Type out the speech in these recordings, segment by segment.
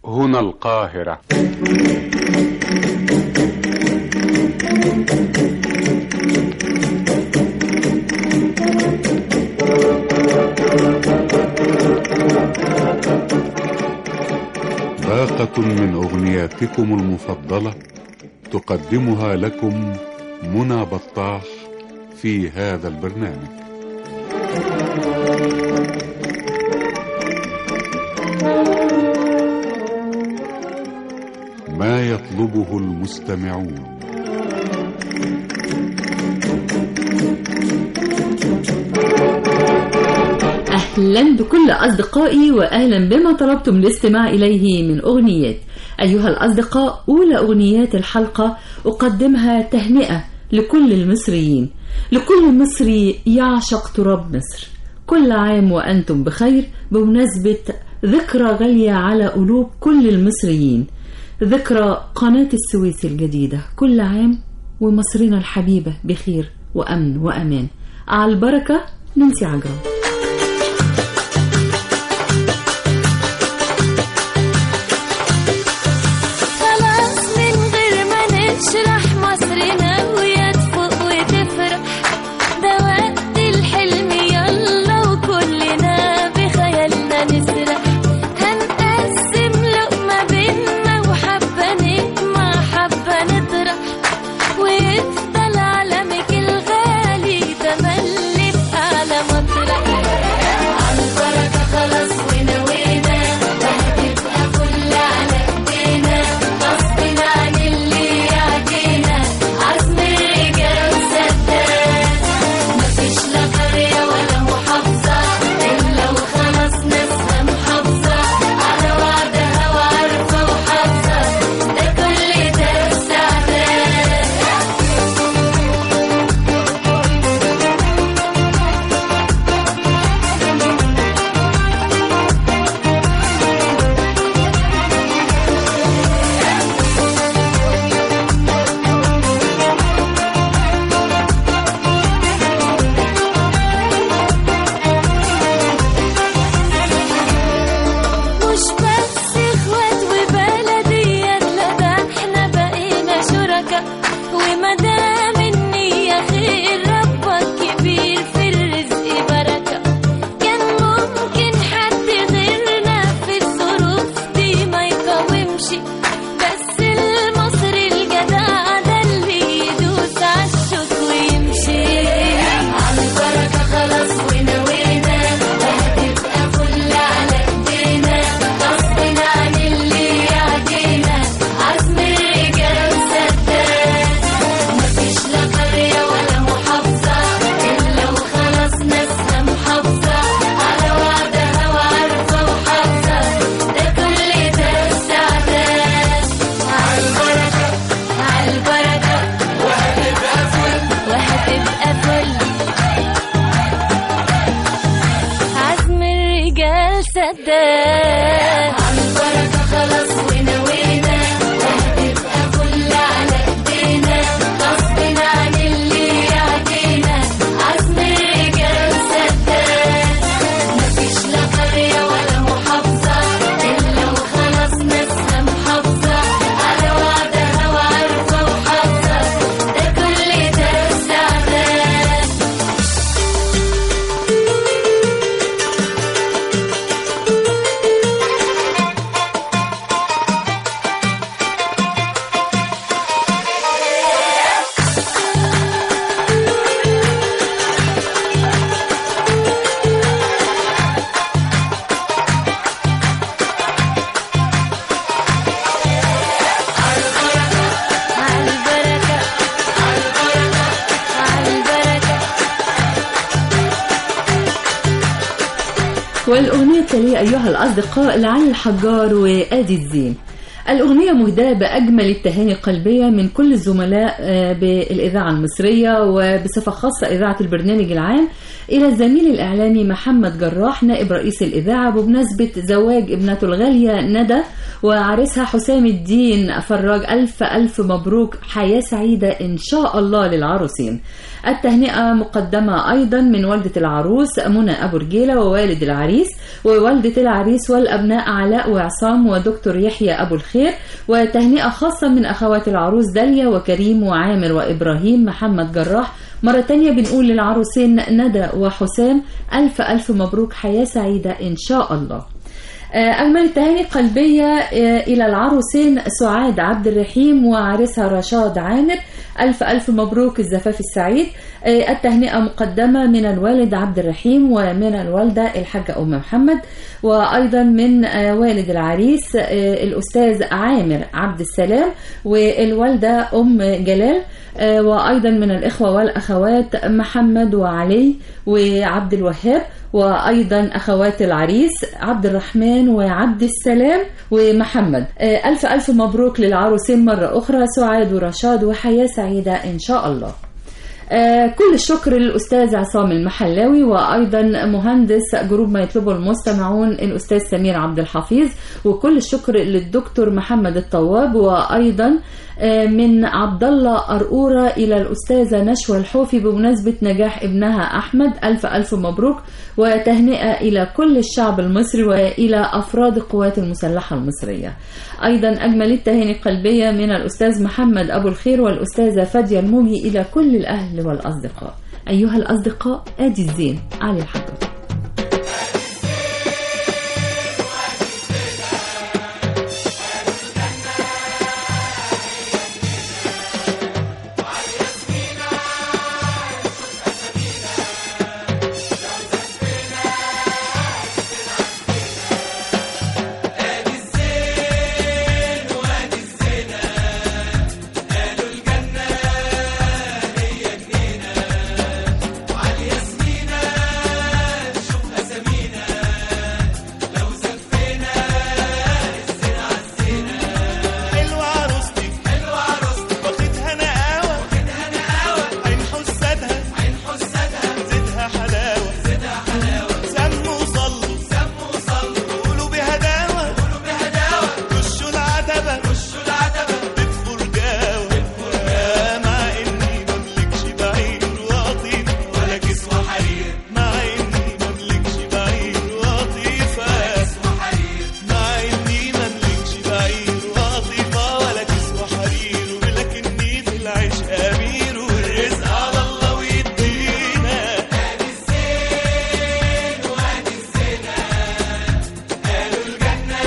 هنا القاهرة باقة من أغنياتكم المفضلة تقدمها لكم منى بطاح في هذا البرنامج ما يطلبه المستمعون أهلا بكل أصدقائي وأهلا بما طلبتم الاستماع إليه من أغنيات أيها الأصدقاء أولى أغنيات الحلقة أقدمها تهنئة لكل المصريين لكل مصري يعشق تراب مصر كل عام وأنتم بخير بمناسبة ذكرى غالية على قلوب كل المصريين ذكرى قناة السويس الجديدة كل عام ومصرنا الحبيبة بخير وأمن وأمان على البركة ننسي عجرم خلاص من غير ما نشرح مصرنا ويا تفوق وتفرح ده وقت الحلم يلا وكلنا بخيالنا نسرح هنقسم لقمة بينا وحبة نجمع حبة نطرح ويفضل علمك الغالي تملي في أعلى مطرح على البركة خلاص ونوينا وهتبقى كل على ايدينا غصب عن اللي يعدينا عزم الرجال وسداد مفيش لا قرية ولا محافظة إلا وخلاص ناسها محافظة على وعدها وعارفة وحافظة ده كل ده استعداد مش بس اخوات وبلديات لا ده احنا بقينا شركاء ومدام النية خير ربك كبير في الرزق بركة كان ممكن حد غيرنا في الظروف دي ما يقاومش بس المصري الجدع ده اللي يدوس عالشوك ويمشي على البركة خلاص ونوينا وهتبقى فل على ايدينا غصب عن اللي يعدينا عزم الرجال وسداد مفيش لا قرية ولا محافظة إلا وخلاص ناسها محافظة على وعدها وعارفة وحافظة ده كل ده استعداد عالبركة عالبركة وهتبقى فل وهتبقى فل عزم الرجال سداد على البركة خلاص ونوينا وهتبقى كل على ايدينا غصب عن اللي يعدينا عزم الرجال سداد مفيش لا قرية ولا محافظة إلا وخلاص ناسها محافظة على وعدها وعارفة وحافظة ده كل ده استعداد عالبركة عالبركة عالبركة والأغنية التالية أيها الأصدقاء لعلي الحجار وآدي الزين الأغنية مهداة بأجمل التهاني القلبية من كل الزملاء آه، بالإذاعة المصرية وبصفة خاصة إذاعة البرنامج العام إلى الزميل الإعلامي محمد جراح نائب رئيس الإذاعة بمناسبة زواج ابنته الغالية ندى وعريسها حسام الدين فراج ألف ألف مبروك حياة سعيدة إن شاء الله للعروسين التهنئة مقدمة أيضا من والدة العروس منى أبو رجيلة ووالد العريس ووالدة العريس والأبناء علاء وعصام ودكتور يحيى أبو الخير وتهنئة خاصة من أخوات العروس داليا وكريم وعامر وإبراهيم محمد جراح مرة تانية بنقول للعروسين ندى وحسام ألف ألف مبروك حياة سعيدة إن شاء الله أجمل التهاني قلبية آه، إلى العروسين سعاد عبد الرحيم وعريسها رشاد عامر ألف ألف مبروك الزفاف السعيد آه، التهنئة مقدمة من الوالد عبد الرحيم ومن الوالدة الحاجة أم محمد وأيضا من آه، والد العريس آه، الأستاذ عامر عبد السلام والوالدة أم جلال آه، وأيضا من الإخوة والأخوات محمد وعلي وعبد الوهاب وأيضا أخوات العريس عبد الرحمن وعبد السلام ومحمد آه، ألف ألف مبروك للعروسين مرة أخرى سعاد ورشاد وحياة سعيدة إن شاء الله آه، كل الشكر للأستاذ عصام المحلاوي وأيضا مهندس جروب ما يطلبه المستمعون الأستاذ سمير عبد الحفيظ وكل الشكر للدكتور محمد الطواب وأيضا آه، من عبد الله أرقورة إلى الأستاذة نشوى الحوفي بمناسبة نجاح ابنها أحمد ألف ألف مبروك وتهنئة إلى كل الشعب المصري وإلى أفراد القوات المسلحة المصرية أيضا أجمل التهاني القلبية من الأستاذ محمد أبو الخير والأستاذة فادية الموجي إلى كل الأهل والأصدقاء أيها الأصدقاء آدي الزين علي الحجر حلوة عروستي حلوة عروستي واخدها نقاوة واخدها نقاوة عين حسادها عين حسادها زيدها حلاوة زيدها حلاوة سموا وصلوا سموا وصلوا قولوا بهداوة قولوا بهداوة رشوا العتبة رشوا العتبة بتفوا رجاوة بتفوا مع إني مملكش بعير وقطيف ولا كسوة حرير مع إني مملكش بعير وقطيفة كسوة حرير مع إني مملكش بعير وقطيفة ولا كسوة حرير ولكني في العيش أمير والرزق على الله ويدينا أدي الزين وأدي الزنا قالوا الجنة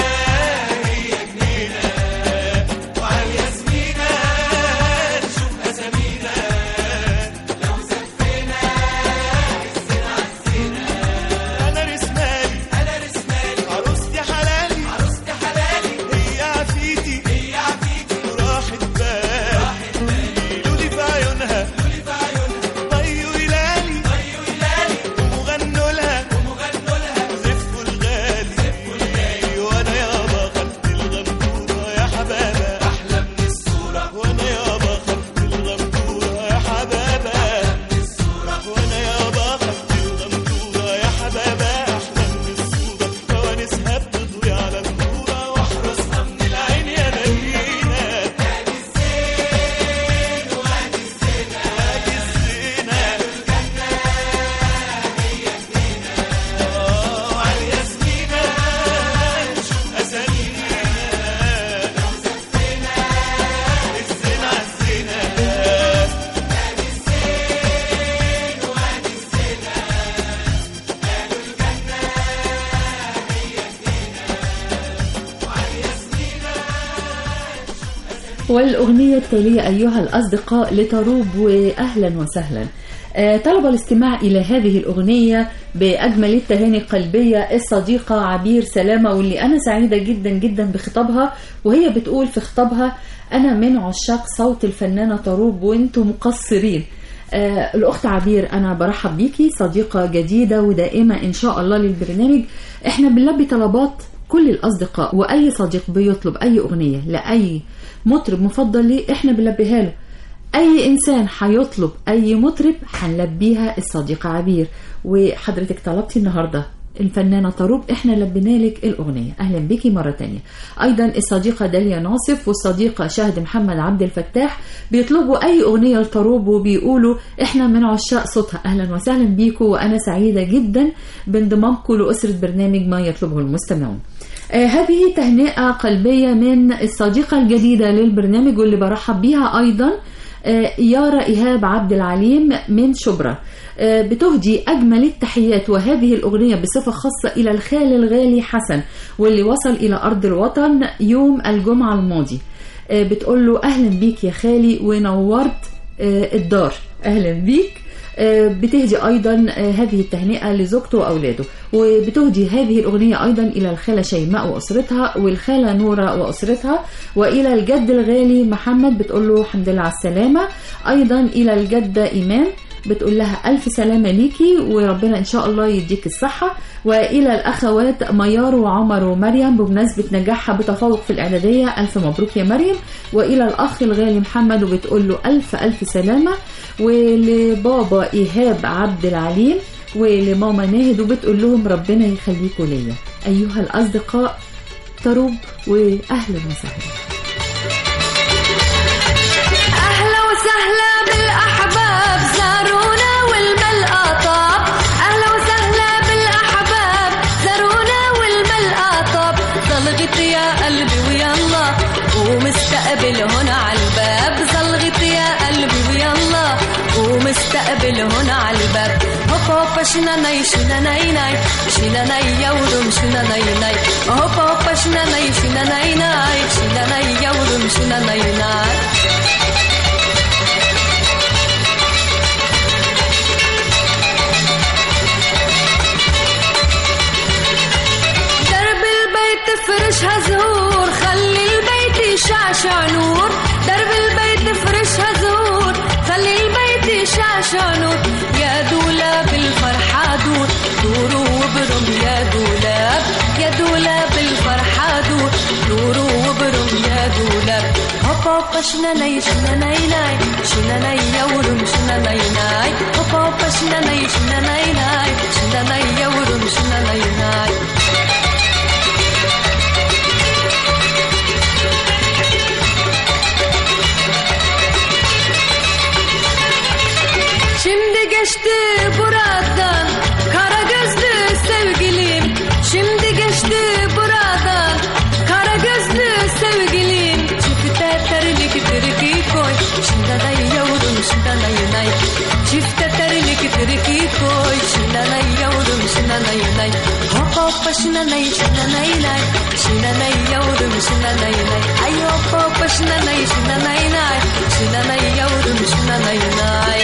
هي جنينة وعلى ياسمينة نشوف أسامينا لو زفينا الزنا عالزنا أنا رسمالي أنا رسمالي عروستي حلالي عروستي حلالي هي عفيتي هي عفيتي وراحت بالي راحت بالي لولي في عيونها لولي في عيونها طيو هلالي طيو هلالي ومغنوا لها ومغنوا لها زفوا الغالي زفوا الغالي وانا يابا خدت الغندورة يا حبابة احلى من الصورة وانا يابا خدت الغندورة يا حبابة احلى من الصورة وانا يابا خدت الغندورة يا حبابة احلى من الصورة فوانسها بتضوي على النورة واحرسها من العين يا نبينا ادي الزين وادي الزنا ادي الزنا الجنة هي جنينة وعلى ياسمينة نشوف أسامينا لو زفينا الزنا عالزنا ادي الزين وادي الزنا قالوا الجنة هي جنينة وعلى ياسمينة والأغنية التالية أيها الأصدقاء لتروب وأهلا وسهلا آه، طلب الاستماع إلى هذه الأغنية بأجمل التهاني القلبية الصديقة عبير سلامة واللي أنا سعيدة جدا جدا بخطابها وهي بتقول في خطابها أنا من عشاق صوت الفنانة طروب وانتم مقصرين آه، الأخت عبير أنا برحب بيكي صديقة جديدة ودائمة إن شاء الله للبرنامج إحنا بنلبي طلبات كل الأصدقاء وأي صديق بيطلب أي أغنية لأي مطرب مفضل ليه إحنا بنلبيها له أي إنسان هيطلب أي مطرب هنلبيها الصديقة عبير وحضرتك طلبتي النهاردة الفنانة طروب احنا لبينا لك الأغنية أهلا بيكي مرة تانية أيضا الصديقة داليا ناصف والصديقة شهد محمد عبد الفتاح بيطلبوا أي أغنية لطروب وبيقولوا احنا من عشاق صوتها أهلا وسهلا بيكم وأنا سعيدة جدا بانضمامكم لأسرة برنامج ما يطلبه المستمعون آه هذه تهنئة قلبية من الصديقة الجديدة للبرنامج واللي برحب بيها أيضا آه، يارا إيهاب عبد العليم من شبرا آه، بتهدي أجمل التحيات وهذه الأغنية بصفة خاصة إلى الخال الغالي حسن واللي وصل إلى أرض الوطن يوم الجمعة الماضي آه، بتقول له أهلا بيك يا خالي ونورت آه، الدار أهلا بيك آه، بتهدي أيضا آه، هذه التهنئة لزوجته وأولاده وبتهدي هذه الأغنية أيضا إلى الخالة شيماء وأسرتها والخالة نورة وأسرتها وإلى الجد الغالي محمد بتقول له الحمد لله على السلامة أيضا إلى الجدة إيمان بتقول لها ألف سلامة ليكي وربنا إن شاء الله يديك الصحة وإلى الأخوات ميار وعمر ومريم بمناسبة نجاحها بتفوق في الإعدادية ألف مبروك يا مريم وإلى الأخ الغالي محمد وبتقول له ألف ألف سلامة ولبابا إيهاب عبد العليم ولماما ناهد وبتقول لهم ربنا يخليكوا ليا أيها الأصدقاء طروب وأهلا وسهلا أهلا وسهلا بالأحباب زارونا والملقى طاب أهلا وسهلا بالأحباب زارونا والملقى طاب زلغت يا قلبي ويلا ومستقبل هنا على الباب زلغت يا قلبي ويلا ومستقبل هنا على الباب هوبا هوبا شنا ناي شنا ناي ناي شنا ناي يورم شنا ناي ناي هوبا هوبا شنا ناي شنا ناي ناي شنا ناي يورم شنا ناي ناي درب البيت فرشها زهور خلي البيت يشعشع نور درب البيت فرشها زهور خلي البيت يشعشع نور يا دولاب الفرحة دور دوروا وبرم يا دولاب يا دولاب الفرحة دور دوروا وبرم يا دولاب هوبا هوبا شنا ناي شنا ناي ناي شنا ناي يورم شنا ناي ناي هوبا هوبا شنا ناي شنا ناي ناي شنا ناي يورم شنا ناي ناي Şimdi geçti buradan kara gözlü sevgilim Şimdi geçti buradan kara gözlü sevgilim Çifte terlik firki koy Şimdi nay yavrum şimdi nay nay Çifte terlik firki koy Şimdi nay yavrum şimdi nay nay Hoppa hoppa şimdi nay şimdi nay nay Şimdi nay yavrum şimdi nay nay Ay hoppa hoppa şimdi nay şimdi nay nay Şimdi nay yavrum şimdi nay nay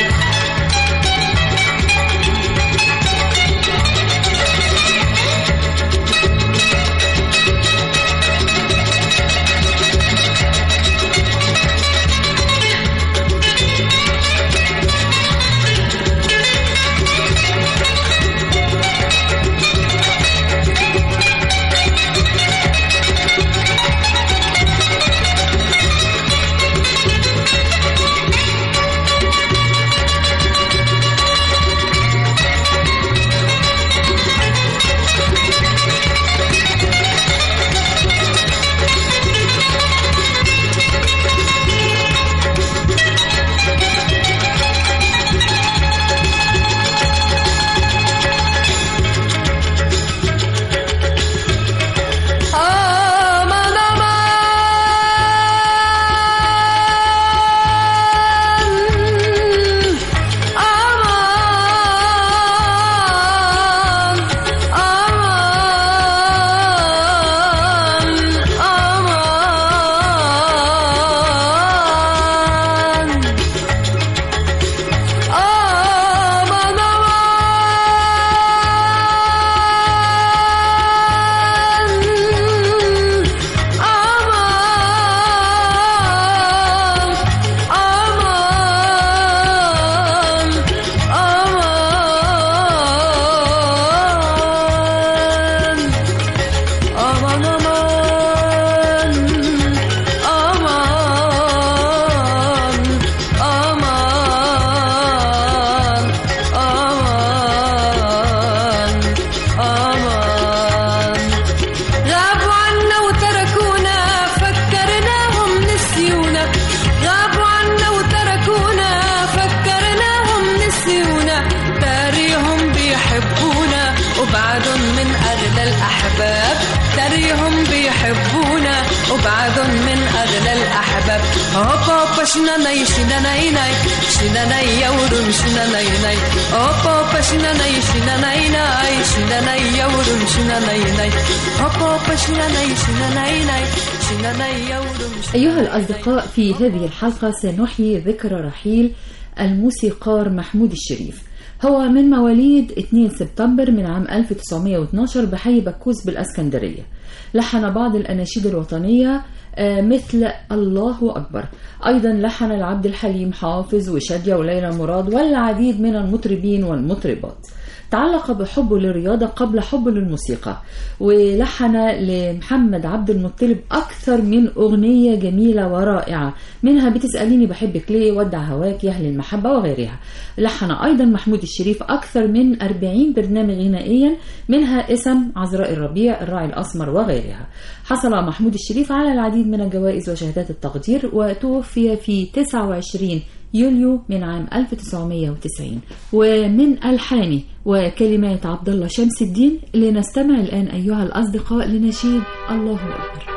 بعد من أغلى الأحباب هوبا هوبا شناناي شناناي ناي شناناي يورم شناناي ناي هوبا هوبا شناناي شناناي ناي شناناي يورم شناناي ناي هوبا هوبا شناناي شناناي ناي شناناي يورم أيها الأصدقاء في هذه الحلقة سنحيي ذكرى رحيل الموسيقار محمود الشريف هو من مواليد 2 سبتمبر من عام 1912 بحي بكوس بالأسكندرية لحن بعض الأناشيد الوطنية آه، مثل الله أكبر أيضا لحن العبد الحليم حافظ وشادية وليلى مراد والعديد من المطربين والمطربات تعلق بحبه للرياضة قبل حبه للموسيقى ولحن لمحمد عبد المطلب أكثر من أغنية جميلة ورائعة منها بتسأليني بحبك ليه ودع هواك يا أهل المحبة وغيرها لحن أيضا محمود الشريف أكثر من 40 برنامج غنائيا منها اسم عذراء الربيع الراعي الأسمر وغيرها حصل محمود الشريف على العديد من الجوائز وشهادات التقدير وتوفي في 29 يوليو من عام 1990 ومن ألحانه وكلمات عبد الله شمس الدين لنستمع الآن أيها الأصدقاء لنشيد الله أكبر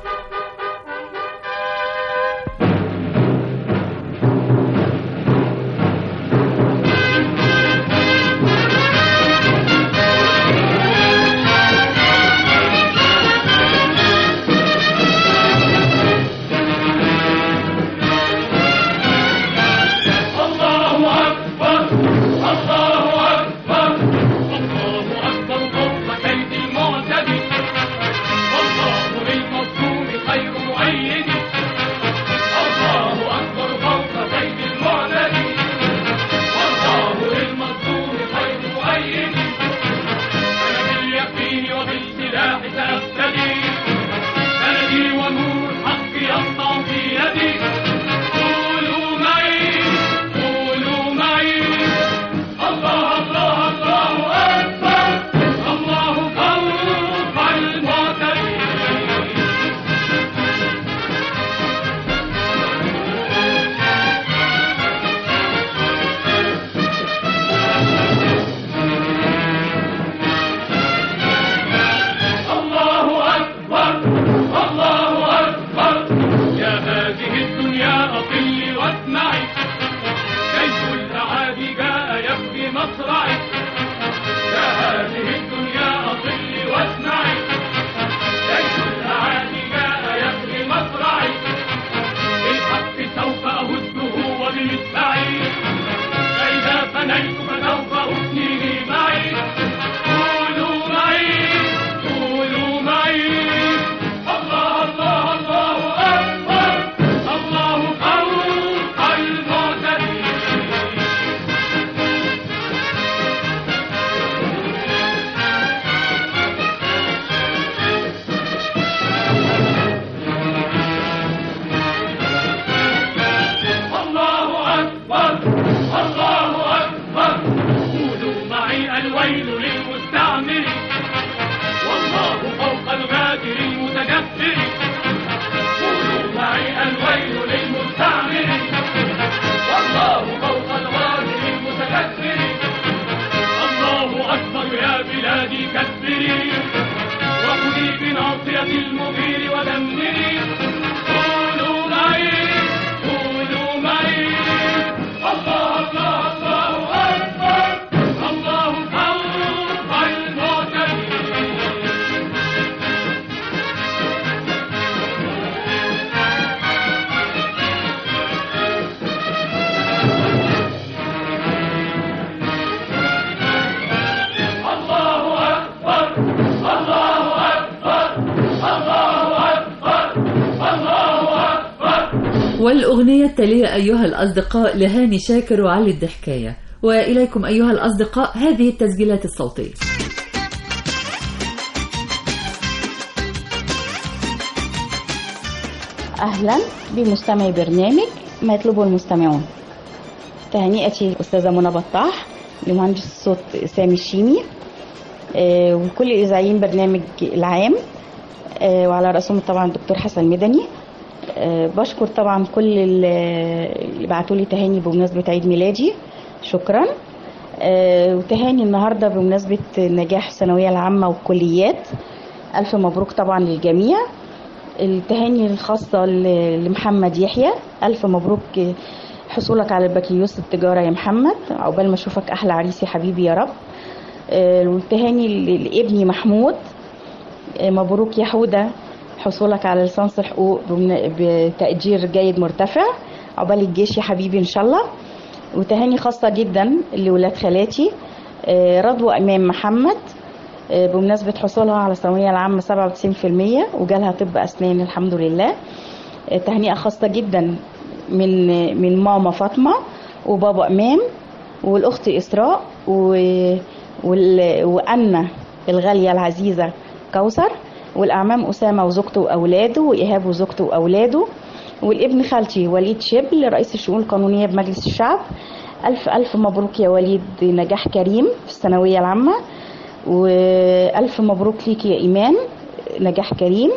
الله أكبر الله أكبر الله أكبر فوق كيد المعتدي والله للمظلوم خير مؤيد الله أكبر فوق كيد المعتدي والله للمظلوم خير مؤيد أنا باليقين وبالسلاح سأبتدي بلدي ونور الحق يسطع في يدي قولوا معي قولوا معي الله الله الله أكبر الله فوق المعتدين الله أكبر الله أكبر يا هذه الدنيا أطلي واسمعي جيش الأعادي جاء يبكي مصرعي يا هذه الدنيا أطلي واسمعي جيش الأعادي جاء يبكي مصرعي بالحق سوف أهزه وبمدفعي فإذا فنيت فسوف أثنيه معي قولوا معي قولوا معي الله الله الله أكبر الله فوق المعتدين الله أكبر الله أكبر قولوا معي الويل للمستعمر والله فوق الغادر المتجبر قولوا معي الويل للمستعمر والله فوق الغادر المتجبر الله أكبر يا بلادي كبري وخذي بناصية المغير ودمري قولوا معي قولوا معي الله الله الله أكبر الله فوق المعتدين الله أكبر الله أكبر الله أكبر الله أكبر والأغنية التالية أيها الأصدقاء لهاني شاكر وعلي الضحكاية وإليكم أيها الأصدقاء هذه التسجيلات الصوتية أهلا بمستمعي برنامج ما يطلبه المستمعون تهنئتي الأستاذة منى بطاح لمهندس الصوت سامي الشيمي آه، وكل الإذاعيين برنامج العام آه، وعلى رأسهم طبعا الدكتور حسن مدني آه، بشكر طبعا كل ال- اللي بعتوا لي تهاني بمناسبة عيد ميلادي شكرا آه، وتهاني النهارده بمناسبة نجاح الثانوية العامة والكليات ألف مبروك طبعا للجميع التهاني الخاصة ل- لمحمد يحيى ألف مبروك حصولك على البكالوريوس التجارة يا محمد عقبال ما أشوفك أحلى عريس يا حبيبي يا رب آه، والتهاني ل- لابني محمود آه، مبروك يا حودة حصولك على ليسانس الحقوق بمن- بتقدير جيد مرتفع عقبال الجيش يا حبيبي إن شاء الله وتهاني خاصة جدا لولاد خالاتي آه، رضوى إمام محمد آه، بمناسبة حصولها على الثانوية العامة 97% وجالها طب أسنان الحمد لله آه، تهنئة خاصة جدا من من ماما فاطمة وبابا إمام والأخت إسراء و... وال... وأنا الغالية العزيزة كوثر والأعمام أسامة وزوجته وأولاده وإيهاب وزوجته وأولاده والابن خالتي وليد شبل رئيس الشؤون القانونية بمجلس الشعب ألف ألف مبروك يا وليد نجاح كريم في الثانوية العامة وألف مبروك ليك يا إيمان نجاح كريم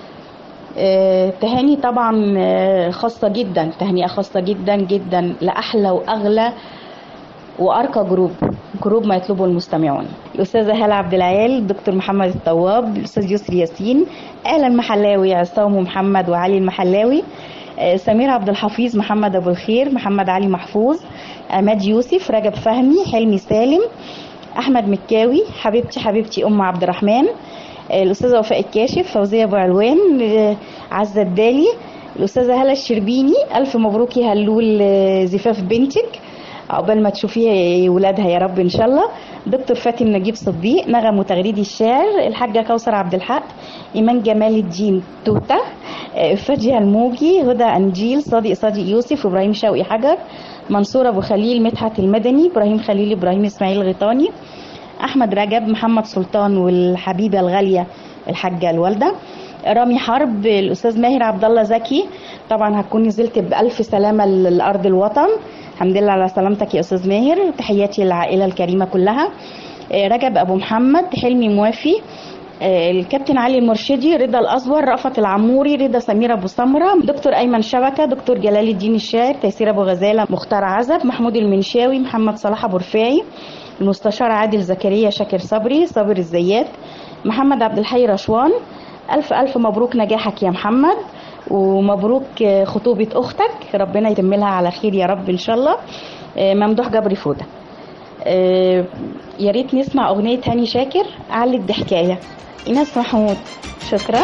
آه، تهاني طبعا آه، خاصة جدا تهنئة خاصة جدا جدا لأحلى وأغلى وأرقى جروب جروب ما يطلبه المستمعون الأستاذة هالة عبد العال الدكتور محمد الطواب الأستاذ يسري ياسين آل المحلاوي عصام محمد وعلي المحلاوي آه، سمير عبد الحفيظ محمد أبو الخير محمد علي محفوظ عماد يوسف رجب فهمي حلمي سالم احمد مكاوي حبيبتي حبيبتي ام عبد الرحمن آه، الاستاذه وفاء الكاشف فوزيه ابو علوان آه، عزه الدالي الاستاذه هلا الشربيني الف مبروك يا هلول آه، زفاف بنتك عقبال ما تشوفيها ولادها يا رب ان شاء الله دكتور فاتن نجيب صديق نغم وتغريدي الشعر الحاجه كوثر عبد الحق ايمان جمال الدين توته آه، فاجئه الموجي هدى انجيل صادق صادق يوسف ابراهيم شوقي حجر منصور ابو خليل مدحت المدني ابراهيم خليل ابراهيم اسماعيل غيطاني احمد رجب محمد سلطان والحبيبه الغاليه الحاجه الوالده رامي حرب الاستاذ ماهر عبد الله زكي طبعا هتكون نزلت بالف سلامه لارض الوطن الحمد لله على سلامتك يا استاذ ماهر تحياتي للعائله الكريمه كلها آه، رجب ابو محمد حلمي موافي آه، الكابتن علي المرشدي رضا الازور رأفت العموري رضا سمير ابو سمره دكتور ايمن شبكه دكتور جلال الدين الشاعر تيسير ابو غزاله مختار عزب محمود المنشاوي محمد صلاح ابو رفاعي المستشار عادل زكريا شاكر صبري صابر الزيات محمد عبد الحي رشوان ألف ألف مبروك نجاحك يا محمد ومبروك آه، خطوبة أختك ربنا يتم لها على خير يا رب إن شاء الله آه، ممدوح جبري فودة آه، يا ريت نسمع أغنية هاني شاكر علي الضحكاية إيناس محمود شكرا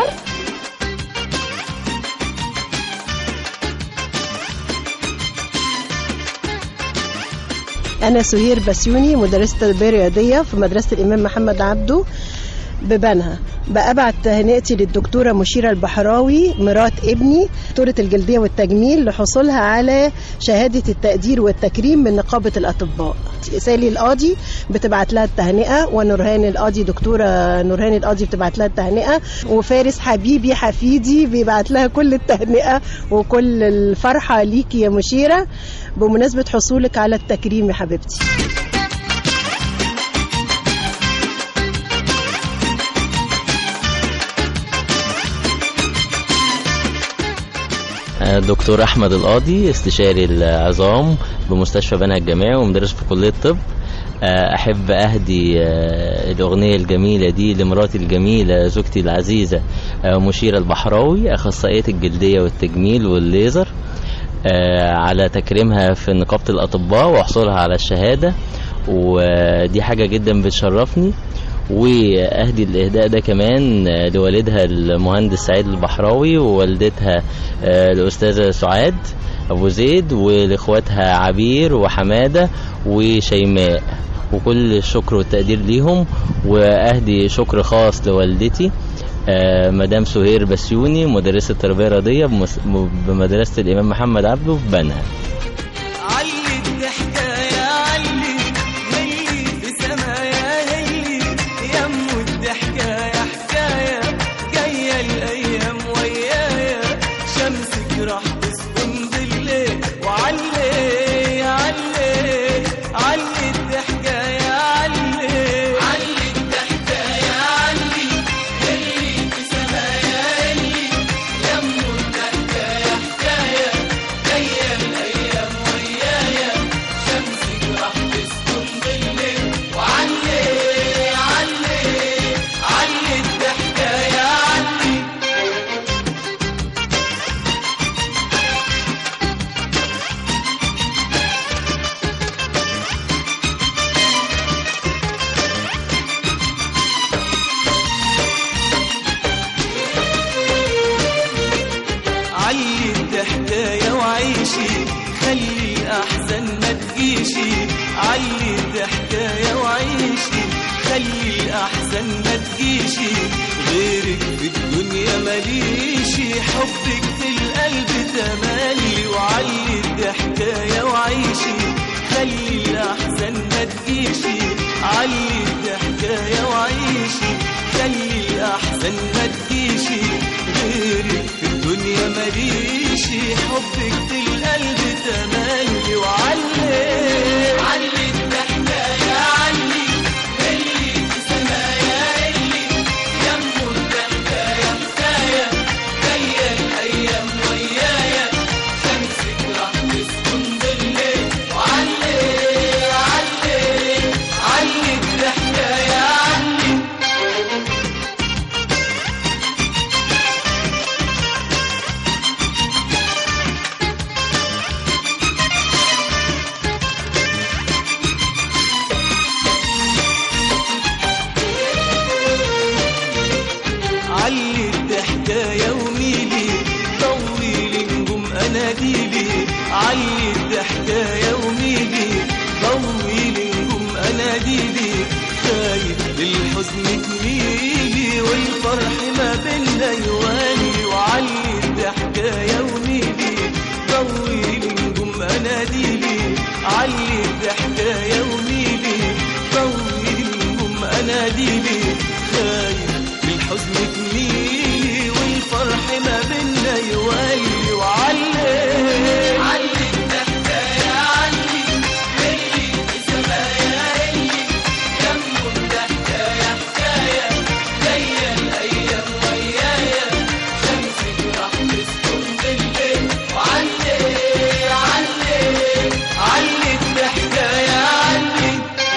أنا سهير بسيوني مدرسة تربية رياضية في مدرسة الإمام محمد عبده ببنها بأبعت تهنئتي للدكتورة مشيرة البحراوي مرات ابني دكتورة الجلدية والتجميل لحصولها على شهادة التقدير والتكريم من نقابة الأطباء سالي القاضي بتبعت لها التهنئة ونورهان القاضي دكتورة نورهان القاضي بتبعت لها التهنئة وفارس حبيبي حفيدي بيبعت لها كل التهنئة وكل الفرحة ليكي يا مشيرة بمناسبة حصولك على التكريم يا حبيبتي دكتور احمد القاضي استشاري العظام بمستشفى بنها الجامعي ومدرس في كليه الطب آه، احب اهدي آه، الاغنيه الجميله دي لمراتي الجميله زوجتي العزيزه آه، مشيره البحراوي اخصائيه الجلديه والتجميل والليزر آه، على تكريمها في نقابه الاطباء وحصولها على الشهاده ودي حاجه جدا بتشرفني واهدي الاهداء ده كمان آه، لوالدها المهندس سعيد البحراوي ووالدتها آه، الاستاذه سعاد ابو زيد ولاخواتها عبير وحماده وشيماء وكل الشكر والتقدير ليهم واهدي شكر خاص لوالدتي آه، مدام سهير بسيوني مدرسه تربيه رياضيه بمس- بمدرسه الامام محمد عبده في بنها علي الضحكة يا علي هلي في سمايا هلي يم الضحكة يا حكاية جاية الأيام ويايا شمسك راح تسكن بالليل وعلي علي علي الضحكة يا علي علي الضحكة يا علي هلي في سمايا هلي يم الضحكة يا حكاية جاية الأيام وعيشي خلي الأحزان ما تجيشي علي الضحكاية وعيشي خلي الأحزان ما تجيشي غيرك في الدنيا ماليشي حبك في القلب تملي وعلي الضحكاية وعيشي خلي الأحزان ما تجيشي علي الضحكاية وعيشي خلي الأحزان ما تجيشي غيرك في الدنيا ماليشي حبك في القلب تملي وعلي علي الضحكاية علي اللي في سمايا اللي يمه الضحكاية حكاية جاية الأيام ويايا شمسك راح تسكن بالليل وعلي علي علي الضحكاية علي علي الضحكاية وميلي طولي نجوم اناديلي علي الضحكاية وميلي طولي نجوم اناديلي خايف للحزن تميلي والفرح ما بينا يوالي وعلي الضحكاية وميلي طولي نجوم اناديلي علي الضحكاية وميلي طولي نجوم اناديلي خايف الحزن تميلي والفرح ما بينا يولي وعلي علي الضحكاية علي اللي في سمايا اللي جنبه الضحكاية حكاية جاية الأيام ويايا شمسك راح تسكن بالليل وعلي علي علي الضحكاية علي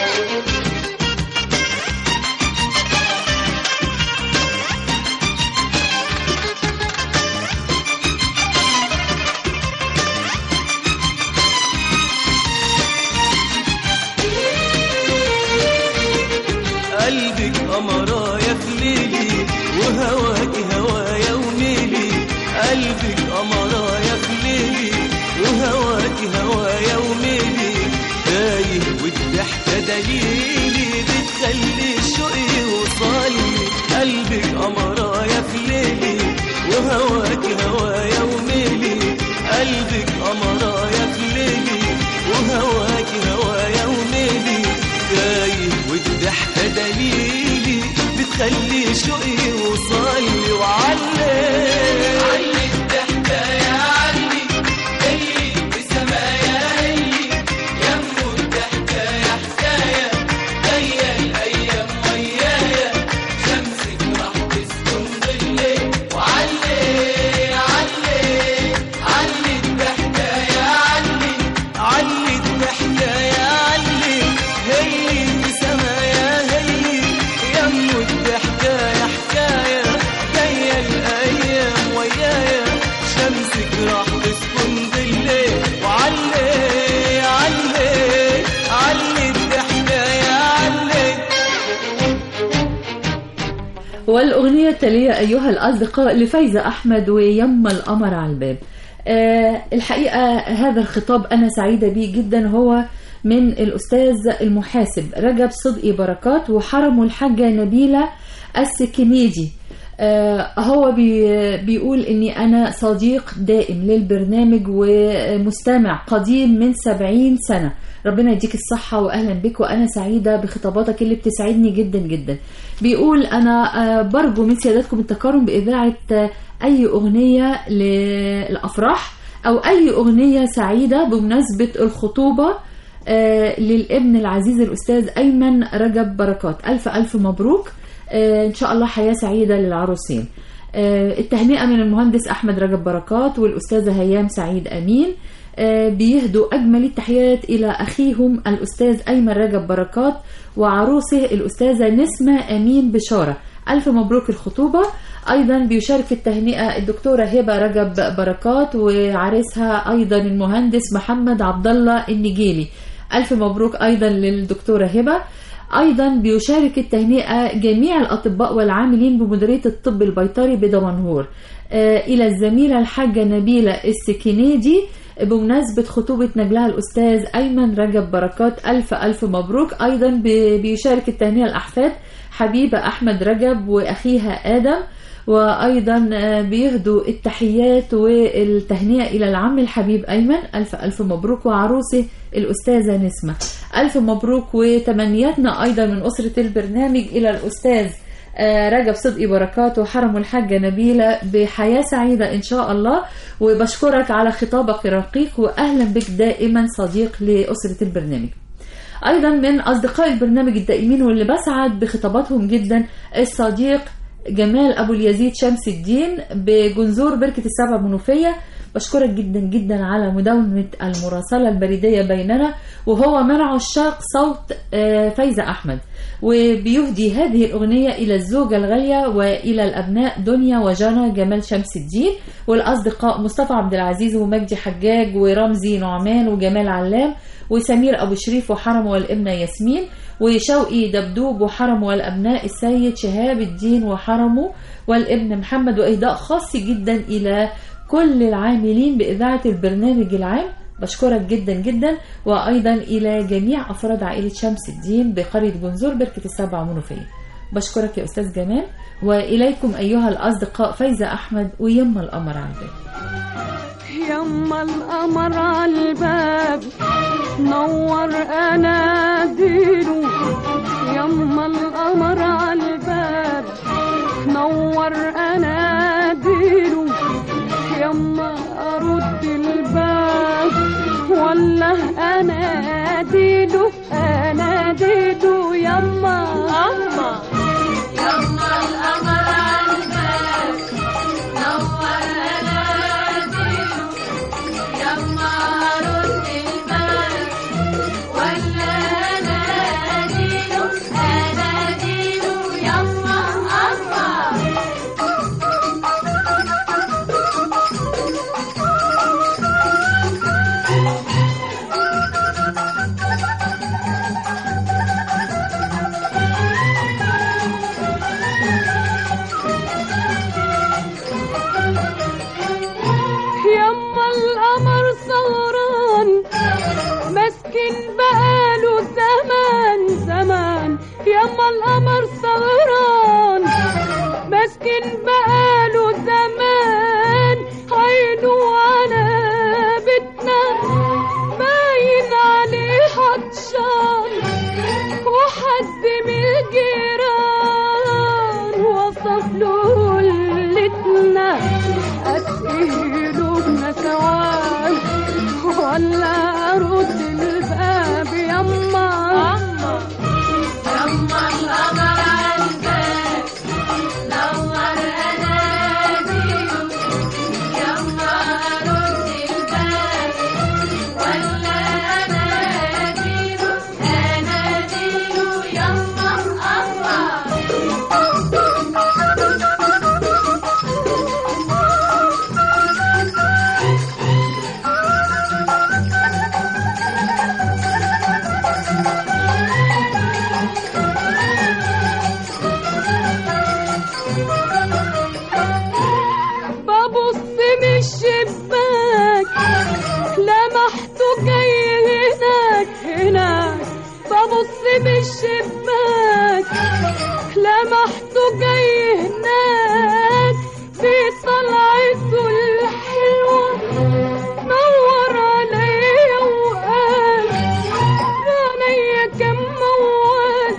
قلبك قمرايا في ليلي وهواك هوايا وميلي قلبك قمرايا في ليلي وهواك هوايا وميلي تايه والضحكة دليلي بتخلي الشوق يوصلي قلبك قمرايا في ليلي وهواك هوايا وميلي قلبك قمرايا في ليلي وهواك هوايا وميلي تايه والضحكة دليلي بتخلي شوقي يوصلي وعلي علي الضحكة يا علي اللي في سمايا اللي يمه الضحكة يا حكاية جاية الأيام ويايا شمسك راح تسكن بالليل وعلي علي علي الضحكة يا علي علي الضحكة يا علي هي في سمايا هي يمه الضحكة يا حكاية جاية الأيام ويايا شمسك راح تسكن بالليل وعلي علي علي الضحكة يا علي والأغنية التالية أيها الأصدقاء لفايزة أحمد ويم القمر على الباب آه الحقيقة هذا الخطاب أنا سعيدة بيه جدا هو من الأستاذ المحاسب رجب صدقي بركات وحرمه الحاجة نبيلة السكنيدي آه هو بي بيقول اني انا صديق دائم للبرنامج ومستمع قديم من سبعين سنة ربنا يديك الصحة واهلا بك وانا سعيدة بخطاباتك اللي بتسعدني جدا جدا بيقول انا آه برجو من سيادتكم التكرم باذاعة آه اي اغنية للافراح او اي اغنية سعيدة بمناسبة الخطوبة آه للابن العزيز الاستاذ ايمن رجب بركات الف الف مبروك آه ان شاء الله حياه سعيده للعروسين آه التهنئه من المهندس احمد رجب بركات والاستاذه هيام سعيد امين بيهدوا اجمل التحيات الى اخيهم الاستاذ ايمن رجب بركات وعروسه الاستاذه نسمه امين بشاره الف مبروك الخطوبه ايضا بيشارك في التهنئه الدكتوره هبه رجب بركات وعريسها ايضا المهندس محمد عبد الله النجيلي الف مبروك ايضا للدكتوره هبه ايضا بيشارك التهنئه جميع الاطباء والعاملين بمديريه الطب البيطري بدمنهور آه الى الزميله الحاجه نبيله السكينيدي بمناسبة خطوبة نجلها الأستاذ أيمن رجب بركات ألف ألف مبروك أيضا ب- بيشارك التهنئة الأحفاد حبيبة أحمد رجب وأخيها آدم وأيضا آه، بيهدوا التحيات والتهنئة إلى العم الحبيب أيمن ألف ألف مبروك وعروسه الأستاذة نسمة ألف مبروك وتمنياتنا أيضا من أسرة البرنامج إلى الأستاذ آه، رجب صدقي بركات وحرم الحاجة نبيلة بحياة سعيدة إن شاء الله وبشكرك على خطابك الرقيق وأهلا بك دائما صديق لأسرة البرنامج ايضا من اصدقاء البرنامج الدائمين واللي بسعد بخطاباتهم جدا الصديق جمال ابو اليزيد شمس الدين بجنزور بركه السبع منوفيه بشكرك جدا جدا على مداومه المراسله البريديه بيننا وهو من عشاق صوت آه، فايزه احمد وبيهدي هذه الاغنيه الى الزوجه الغاليه والى الابناء دنيا وجانا جمال شمس الدين والاصدقاء مصطفى عبد العزيز ومجدي حجاج ورمزي نعمان وجمال علام وسمير ابو شريف وحرم والابنه ياسمين وشوقي دبدوب وحرم والابناء السيد شهاب الدين وحرمه والابن محمد واهداء خاص جدا الى كل العاملين باذاعه البرنامج العام بشكرك جدا جدا وايضا الى جميع افراد عائله شمس الدين بقريه جنزور بركه السبع منوفيه بشكرك يا استاذ جمال واليكم ايها الاصدقاء فايزه احمد ويما القمر على الباب يما القمر عالباب نور اناديله يما القمر عالباب نور اناديله يما ارد الباب ولا اناديله اناديله يما يما يما القمر عالباب نور اناديله يما ارد الباب ولا اناديله اناديله يما الله يما القمر سهران مسكن بقاله زمان زمان يما القمر سهران مسكن بقاله زمان عينه على بيتنا باين عليه عطشان وحد من الجيران وصف له ليلتنا أسئله بنسوان ولا أرد الباب يما يما القمر عالباب نور أناديله يما أرد الباب ولا أناديله أناديله يما الله ببص من الشباك لمحته جاي هناك هناك ببص من الشباك لمحته جاي هناك في طلعته الحلوة نور عليا وقال عينيا كم موال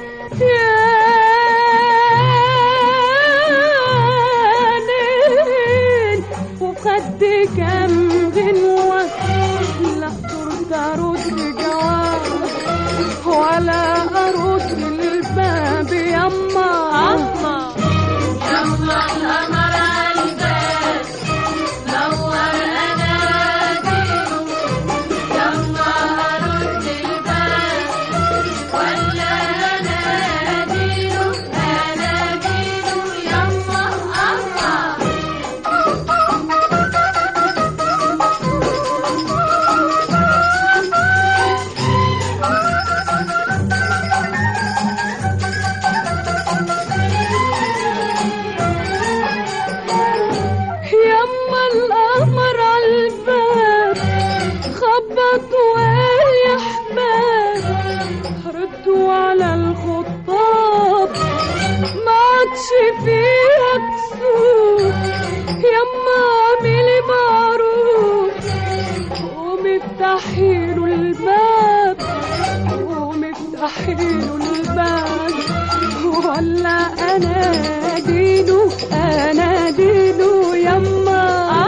يا ليل وخدي كم غنوة لا ترد أرد جواب ولا أرد الباب يما يما يما القمر عالباب نور أناديله يما أرد الباب ولا أناديله أناديله يما الله يما القمر عالباب ومفتحيله الباب ومفتحيله الباب ولا اناديله اناديله يما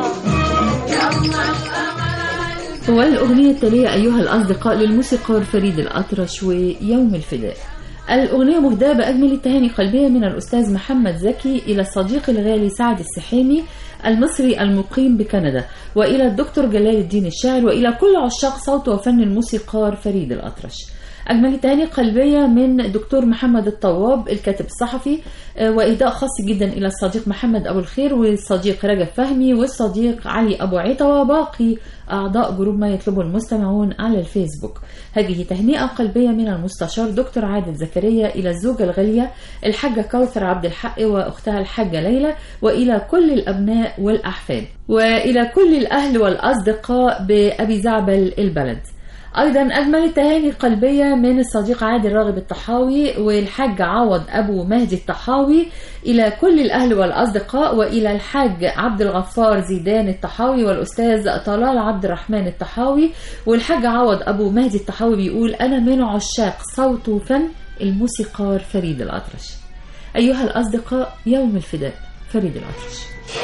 والأغنية التالية أيها الأصدقاء للموسيقار فريد الأطرش ويوم الفداء الأغنية مهداة بأجمل التهاني قلبية من الأستاذ محمد زكي إلى الصديق الغالي سعد السحيمي المصري المقيم بكندا وإلى الدكتور جلال الدين الشاعر وإلى كل عشاق صوت وفن الموسيقار فريد الأطرش أجمل التهاني قلبية من دكتور محمد الطواب الكاتب الصحفي آه، وإهداء خاص جدا إلى الصديق محمد أبو الخير والصديق رجب فهمي والصديق علي أبو عيطة وباقي أعضاء جروب ما يطلبه المستمعون على الفيسبوك هذه تهنئة قلبية من المستشار دكتور عادل زكريا إلى الزوجة الغالية الحاجة كوثر عبد الحق وأختها الحاجة ليلى وإلى كل الأبناء والأحفاد وإلى كل الأهل والأصدقاء بأبي زعبل البلد ايضا اجمل التهاني القلبيه من الصديق عادل راغب الطحاوي والحاج عوض ابو مهدي الطحاوي الى كل الاهل والاصدقاء والى الحاج عبد الغفار زيدان الطحاوي والاستاذ طلال عبد الرحمن الطحاوي والحاج عوض ابو مهدي الطحاوي بيقول انا من عشاق صوت وفن الموسيقار فريد الاطرش ايها الاصدقاء يوم الفداء فريد الاطرش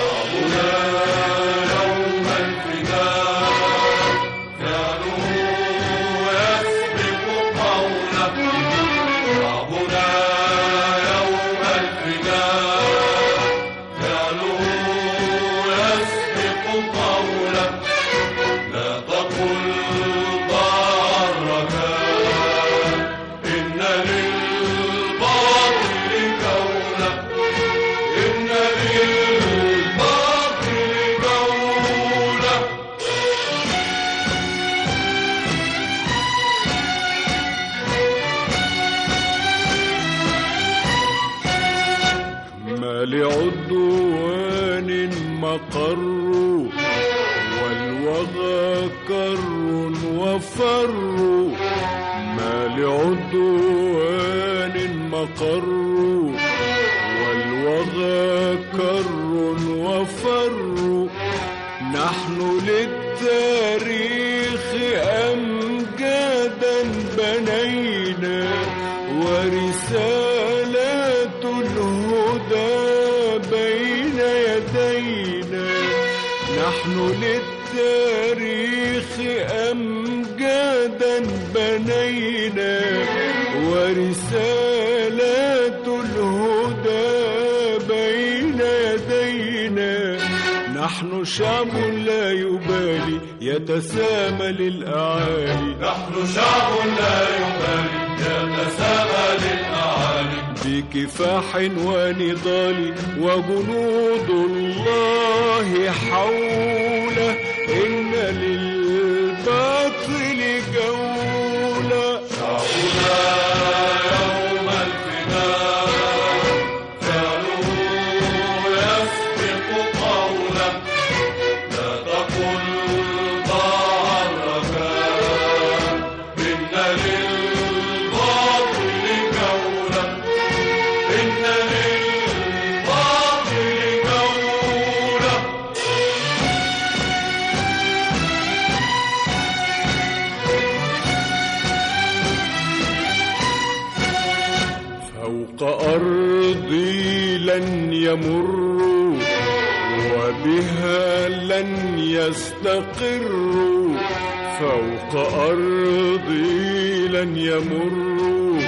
ما لعدوان مقر والوغى كر وفر ما لعدوان مقر والوغى كر وفر نحن للتاريخ أمجادا بنينا ورسالات الهدى بين يدينا نحن للتاريخ أمجادا بنينا ورسالات الهدى بين يدينا نحن شعب لا يبالي يتسامى للأعالي نحن شعب لا يبالي يتسامى للأعالي بكفاح ونضال وجنود الله حوله إن للباطل جولة شعبنا يوم الفداء فعله يسبق قوله لا تقل ضاع الركاب إن للباطل جولة إن للباطل جولة فوق أرضي لن يمروا وبها لن يستقروا فوق أرضي لن يمروا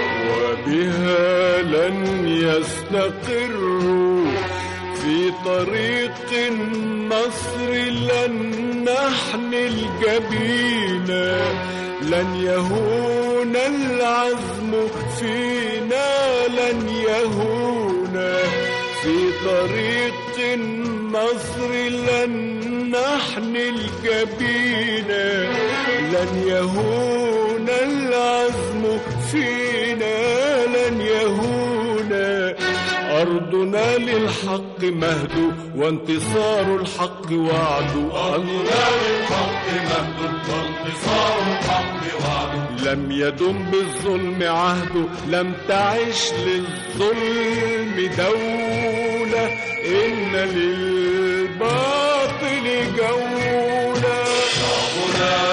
وبها لن يستقروا في طريق النصر لن نحمل جبينا لن يهون العزم فينا لن يهون في طريق النصر لن نحمل جبينا لن يهون العزم فينا لن يهون أرضنا للحق مهد وانتصار الحق وعد أرضنا للحق مهد وانتصار الحق وعد لم يدم بالظلم عهد لم تعش للظلم دولة إن للباطل جولة شعبنا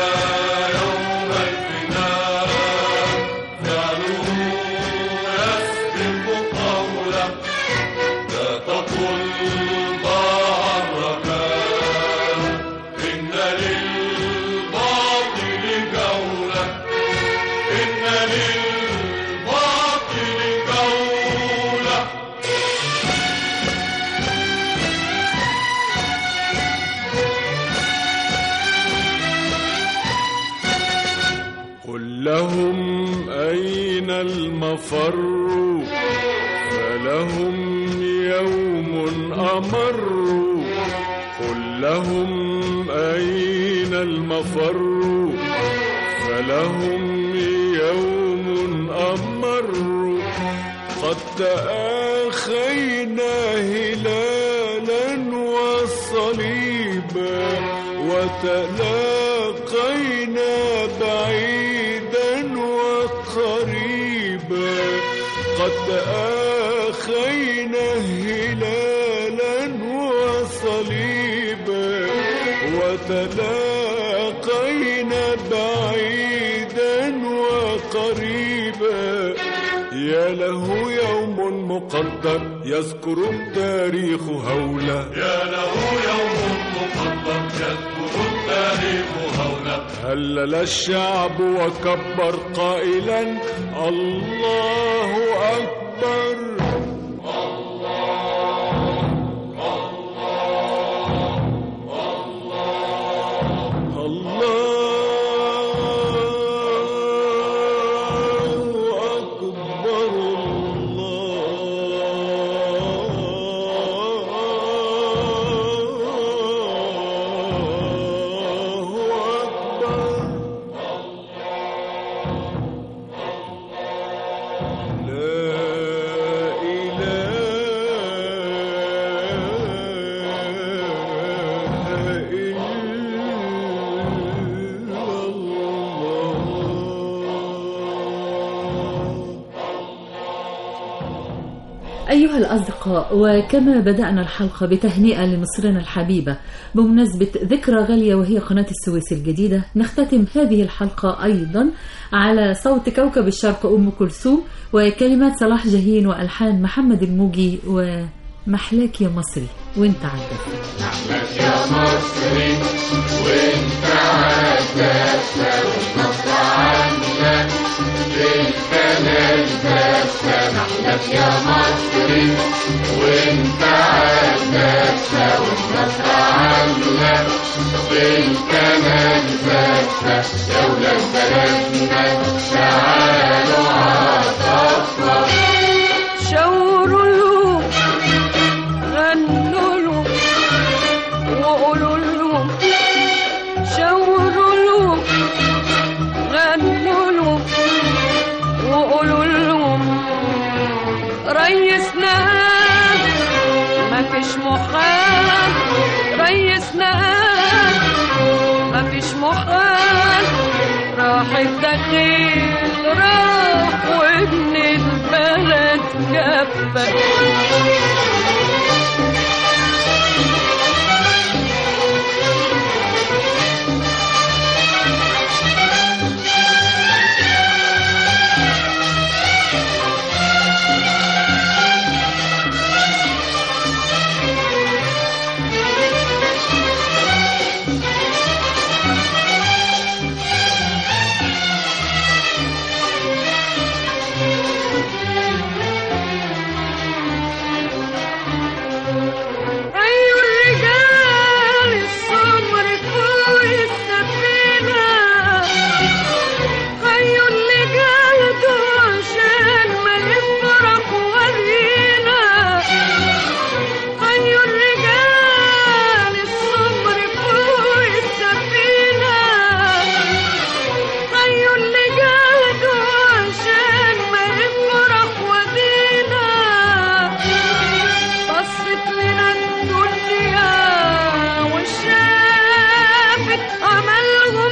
لهم أين المفر فلهم يوم أمر قل لهم أين المفر فلهم يوم أمر قد تآخينا هلالا وصليبا وتلاقينا بعيدا وقريبا قد تآخينا هلالا وصليبا وتلاقينا بعيدا وقريبا يا له يوم مقدر يذكر التاريخ هولا يا له يوم مقدر يذكر التاريخ هولا هلل الشعب وكبر قائلا الله أكبر الله أكبر الله أكبر لا إله إلا الله أيها الأصدقاء وكما بدأنا الحلقة بتهنئة لمصرنا الحبيبة بمناسبة ذكرى غالية وهي قناة السويس الجديدة نختتم هذه الحلقة أيضا على صوت كوكب الشرق أم كلثوم وكلمات صلاح جاهين وألحان محمد الموجي ومحلاك يا مصري وانت عدت يا مصري وانت عدسة والنصر عنك بالكمال بس نحلك يا مصري وانت عدسة والنصر عنك بالكمال بس يا ولاد بلدنا تعالوا عطفنا شاوروا له غنوا له وقولوا لهم شاوروا له غنوا له وقولوا لهم ريسنا مفيش محال ريسنا مفيش محال راح الدخيل راح وابن البلد جفت أيها الرجال السمر فوق السفينة أيها اللي جاهدوا عشان ما نفرح ورينا أيها الرجال السمر فوق السفينة أيها اللي جاهدوا عشان ما نفرح ودينا بصت لنا الدنيا وشافت عملهم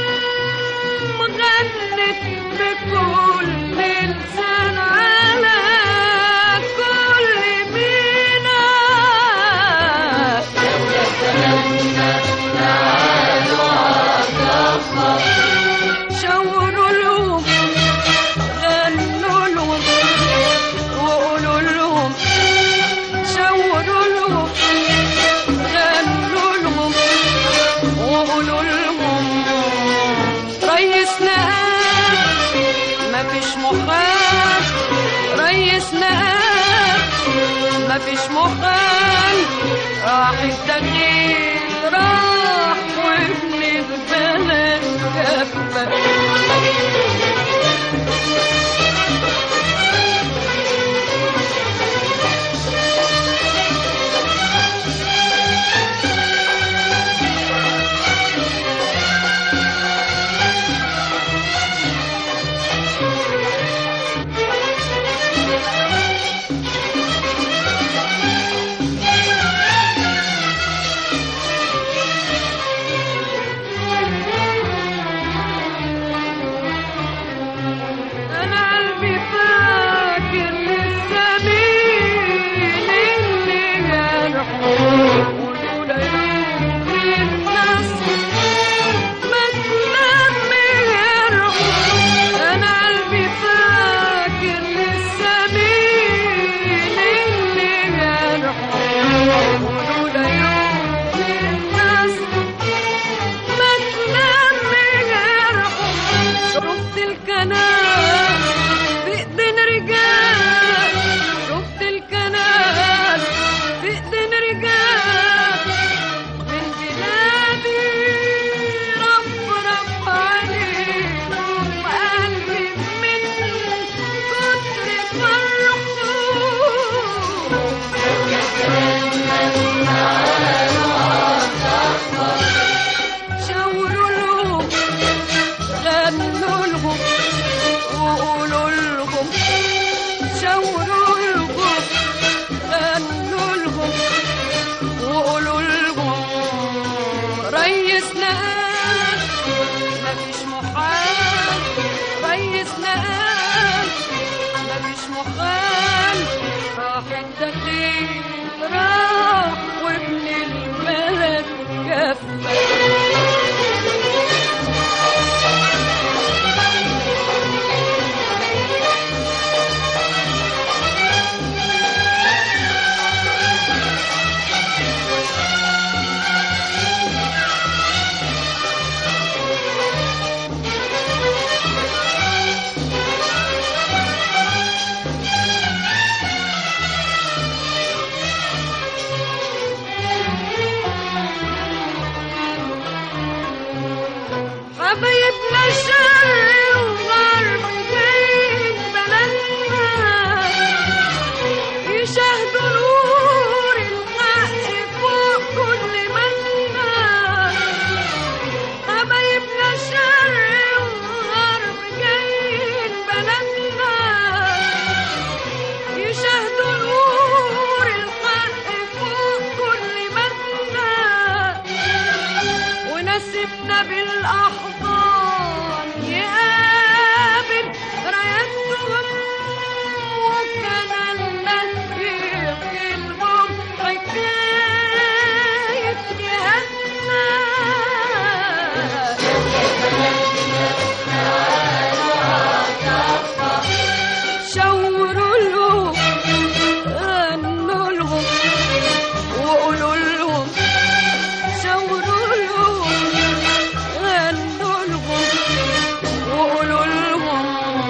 غنت بكل لسان على كل مينا شاوروا لهم غنوا لهم وقولوا لهم شاوروا لهم غنوا لهم وقولوا لهم ريسنا مفيش محال ريسنا مفيش محال راح الدخيل راح وابن البلد كفى ريسنا مفيش محال ريسنا مفيش محال راح الدخيل راح وابن البلد كفى حبايبنا الشر وغرب بين بلدنا يشاهدوا نور الحق فوق كل منا حبايبنا الشر وغرب جايين بلدنا يشاهدوا نور الحق فوق كل منا ونسبنا بالأحضان يقابل رايتهم وكان الذي يحكيلهم حكاية جهنم شاوروا لهم غنوا لهم وقولوا لهم شاوروا لهم غنوا لهم وقولوا لهم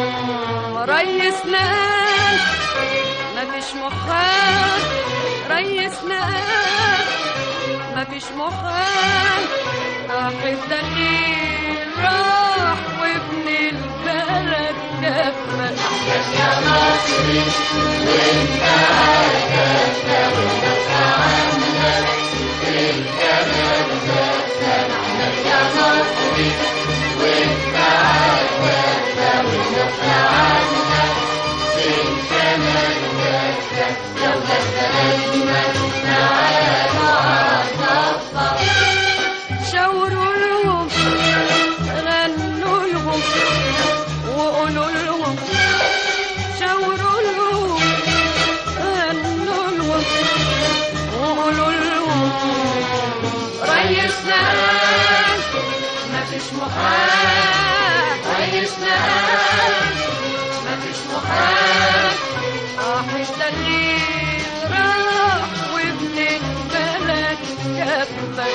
ريسنا مفيش محال ريسنا مفيش محال راح الدخيل راح وابن البلد كفى يا مصري وانت عارفة ونفع عنك الكلام ده سمعنا يا مصري وانت عارفة ونفع عنك الكلام ده يلا بلدنا تعالوا عالصفة شاوروا لهم غنوا لهم وقولوا لهم شاوروا لهم غنوا لهم وقولوا لهم ريسنا مفيش محال ريسنا مفيش محال راح الدخيل راح وابن البلد كفى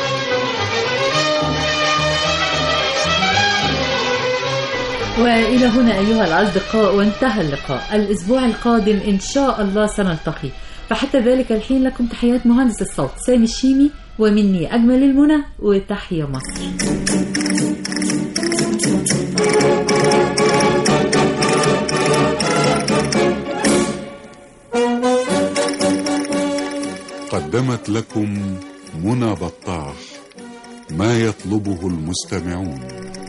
وإلى هنا أيها الأصدقاء وانتهى اللقاء الأسبوع القادم إن شاء الله سنلتقي فحتى ذلك الحين لكم تحيات مهندس الصوت سامي الشيمي ومني أجمل المنى وتحيا مصر قدمت لكم منى بطاح ما يطلبه المستمعون